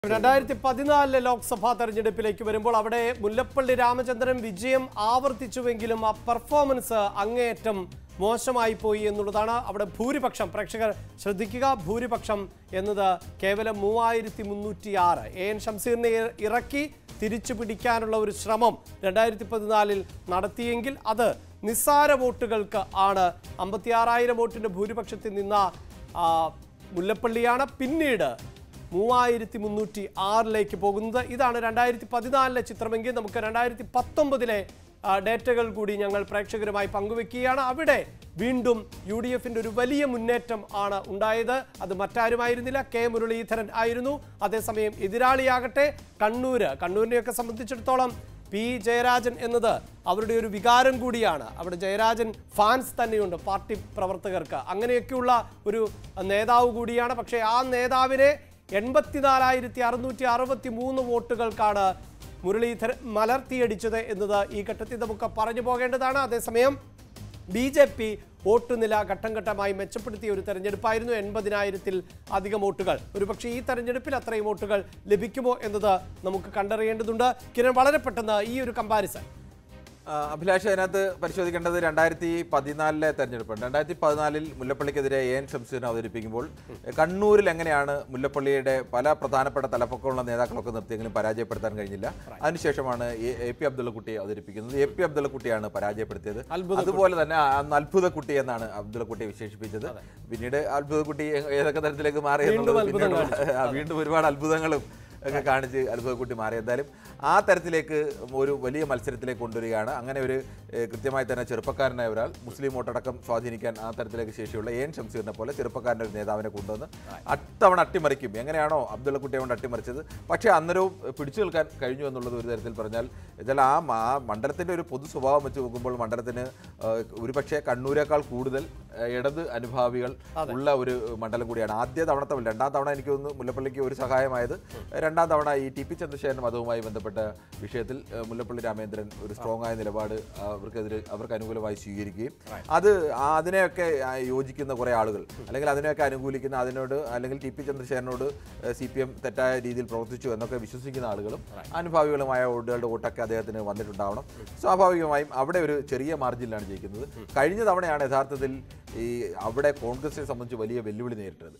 രണ്ടായിരത്തി പതിനാലിലെ ലോക്സഭാ തെരഞ്ഞെടുപ്പിലേക്ക് വരുമ്പോൾ അവിടെ മുല്ലപ്പള്ളി രാമചന്ദ്രൻ വിജയം ആവർത്തിച്ചുവെങ്കിലും ആ പെർഫോമൻസ് അങ്ങേയറ്റം മോശമായി പോയി എന്നുള്ളതാണ് അവിടെ ഭൂരിപക്ഷം പ്രേക്ഷകർ ശ്രദ്ധിക്കുക ഭൂരിപക്ഷം എന്നത് കേവലം മൂവായിരത്തി മുന്നൂറ്റി ആറ് എ എൻ ഷംസീറിനെ ഇ- ഇറക്കി തിരിച്ചു പിടിക്കാനുള്ള ഒരു ശ്രമം രണ്ടായിരത്തി പതിനാലിൽ നടത്തിയെങ്കിൽ അത് നിസ്സാര വോട്ടുകൾക്ക് ആണ് അമ്പത്തിയാറായിരം വോട്ടിന്റെ ഭൂരിപക്ഷത്തിൽ നിന്ന ആ, മുല്ലപ്പള്ളിയാണ് പിന്നീട് മൂവായിരത്തി മുന്നൂറ്റി ആറിലേക്ക് പോകുന്നത് ഇതാണ് രണ്ടായിരത്തി പതിനാലിലെ ചിത്രമെങ്കിൽ നമുക്ക് രണ്ടായിരത്തി പത്തൊമ്പതിലെ ഡേറ്റകൾ കൂടി ഞങ്ങൾ പ്രേക്ഷകരുമായി പങ്കുവെക്കുകയാണ് അവിടെ വീണ്ടും യു ഡി എഫിന്റെ ഒരു വലിയ മുന്നേറ്റം ആണ് ഉണ്ടായത് അത് മറ്റാരുമായിരുന്നില്ല കെ മുരളീധരൻ ആയിരുന്നു അതേസമയം എതിരാളിയാകട്ടെ കണ്ണൂര് കണ്ണൂരിനെയൊക്കെ സംബന്ധിച്ചിടത്തോളം പി ജയരാജൻ എന്നത് അവരുടെ ഒരു വികാരം കൂടിയാണ് അവിടെ ജയരാജൻ ഫാൻസ് തന്നെയുണ്ട് പാർട്ടി പ്രവർത്തകർക്ക് അങ്ങനെയൊക്കെയുള്ള ഒരു നേതാവ് കൂടിയാണ് പക്ഷേ ആ നേതാവിനെ എൺപത്തിനാലായിരത്തി അറുന്നൂറ്റി അറുപത്തി മൂന്ന് വോട്ടുകൾക്കാണ് മുരളീധരൻ മലർത്തിയടിച്ചത് എന്നത് ഈ ഘട്ടത്തിൽ നമുക്ക് പറഞ്ഞു പോകേണ്ടതാണ് അതേസമയം ബി ജെ പി വോട്ട് നില ഘട്ടം ഘട്ടമായി മെച്ചപ്പെടുത്തിയ ഒരു തെരഞ്ഞെടുപ്പായിരുന്നു എൺപതിനായിരത്തിൽ അധികം വോട്ടുകൾ ഒരുപക്ഷെ ഈ തെരഞ്ഞെടുപ്പിൽ അത്രയും വോട്ടുകൾ ലഭിക്കുമോ എന്നത് നമുക്ക് കണ്ടറിയേണ്ടതുണ്ട് കിരൺ വളരെ പെട്ടെന്ന് ഈ ഒരു കമ്പാരിസൺ ആ, അഭിലാഷ് അതിനകത്ത് പരിശോധിക്കേണ്ടത് രണ്ടായിരത്തി പതിനാലിലെ തെരഞ്ഞെടുപ്പാണ് രണ്ടായിരത്തി പതിനാലിൽ മുല്ലപ്പള്ളിക്കെതിരെ എ എൻ ഷംസീറിനെ അവതരിപ്പിക്കുമ്പോൾ കണ്ണൂരിൽ എങ്ങനെയാണ് മുല്ലപ്പള്ളിയുടെ പല പ്രധാനപ്പെട്ട തലപ്പൊക്കമുള്ള നേതാക്കളൊക്കെ നിർത്തിയെങ്കിലും പരാജയപ്പെടുത്താൻ കഴിഞ്ഞില്ല അതിനുശേഷമാണ് എ- എ പി അബ്ദുള്ളക്കുട്ടിയെ അവതരിപ്പിക്കുന്നത് എ പി അബ്ദുള്ളക്കുട്ടിയാണ് പരാജയപ്പെടുത്തിയത് അതുപോലെ തന്നെ ആ, അന്ന് അത്ഭുതക്കുട്ടി എന്നാണ് അബ്ദുള്ളക്കുട്ടിയെ വിശേഷിപ്പിച്ചത് പിന്നീട് അത്ഭുതക്കുട്ടി ഏതൊക്കെ തരത്തിലേക്ക് മാറി എന്നുള്ളത് അത്ഭുതം പിന്നീട് ആ, വീണ്ടും ഒരുപാട് അത്ഭുതങ്ങളും ഒക്കെ കാണിച്ച് അത്ഭുതക്കുട്ടി മാറി എന്തായാലും ആ തരത്തിലേക്ക് ഒരു വലിയ മത്സരത്തിലേക്ക് കൊണ്ടുവരികയാണ് അങ്ങനെ ഒരു ഏഹ്, കൃത്യമായി തന്നെ ചെറുപ്പക്കാരനായ ഒരാൾ മുസ്ലിം വോട്ടടക്കം സ്വാധീനിക്കാൻ ആ തരത്തിലേക്ക് ശേഷിയുള്ള എൻ ഷംസീറിനെ പോലെ ചെറുപ്പക്കാരൻ്റെ ഒരു നേതാവിനെ കൊണ്ടുവന്ന് അത്തവണ അട്ടിമറിക്കും എങ്ങനെയാണോ അബ്ദുള്ളക്കുട്ടിയെ കൊണ്ട് അട്ടിമറിച്ചത് പക്ഷേ അന്നേരവും പിടിച്ചു നിൽക്കാൻ കഴിഞ്ഞു എന്നുള്ളത് ഒരു തരത്തിൽ പറഞ്ഞാൽ എന്നാൽ ആ മ- ആ മണ്ഡലത്തിൻ്റെ ഒരു പൊതു സ്വഭാവം വെച്ച് നോക്കുമ്പോൾ മണ്ഡലത്തിന് ഏഹ്, ഒരുപക്ഷെ കണ്ണൂരേക്കാൾ കൂടുതൽ ഏഹ്, ഇടത് അനുഭാവികൾ ഉള്ള ഒരു മണ്ഡലം കൂടിയാണ് ആദ്യ തവണത്തെ പോലെ രണ്ടാം തവണ എനിക്ക് തോന്നുന്നു മുല്ലപ്പള്ളിക്ക് ഒരു സഹായമായത് രണ്ടാം തവണ ഈ ടി പി ചന്ദ്രശേഖരനും അതുമായി ബന്ധപ്പെട്ട വിഷയത്തിൽ ഏഹ്, മുല്ലപ്പള്ളി രാമേന്ദ്രൻ ഒരു സ്ട്രോങ് ആയ നിലപാട് അവർക്കെതിരെ അവർക്ക് അനുകൂലമായി സ്വീകരിക്കുകയും അത് ആ അതിനെയൊക്കെ ആ, യോജിക്കുന്ന കുറേ ആളുകൾ അല്ലെങ്കിൽ അതിനെയൊക്കെ അനുകൂലിക്കുന്ന അതിനോട് അല്ലെങ്കിൽ ടി പി ചന്ദ്രശേഖരനോട് സി പി എം തെറ്റായ രീതിയിൽ പ്രവർത്തിച്ചു എന്നൊക്കെ വിശ്വസിക്കുന്ന ആളുകളും അനുഭാവികളുമായ വോട്ടുകളുടെ വോട്ടൊക്കെ അദ്ദേഹത്തിന് വന്നിട്ടുണ്ടാവണം സ്വാഭാവികമായും അവിടെ ഒരു ചെറിയ മാർജിനിലാണ് ജയിക്കുന്നത് കഴിഞ്ഞ തവണയാണ് യഥാർത്ഥത്തിൽ ഈ അവിടെ കോൺഗ്രസിനെ സംബന്ധിച്ച് വലിയ വെല്ലുവിളി നേരിട്ടത്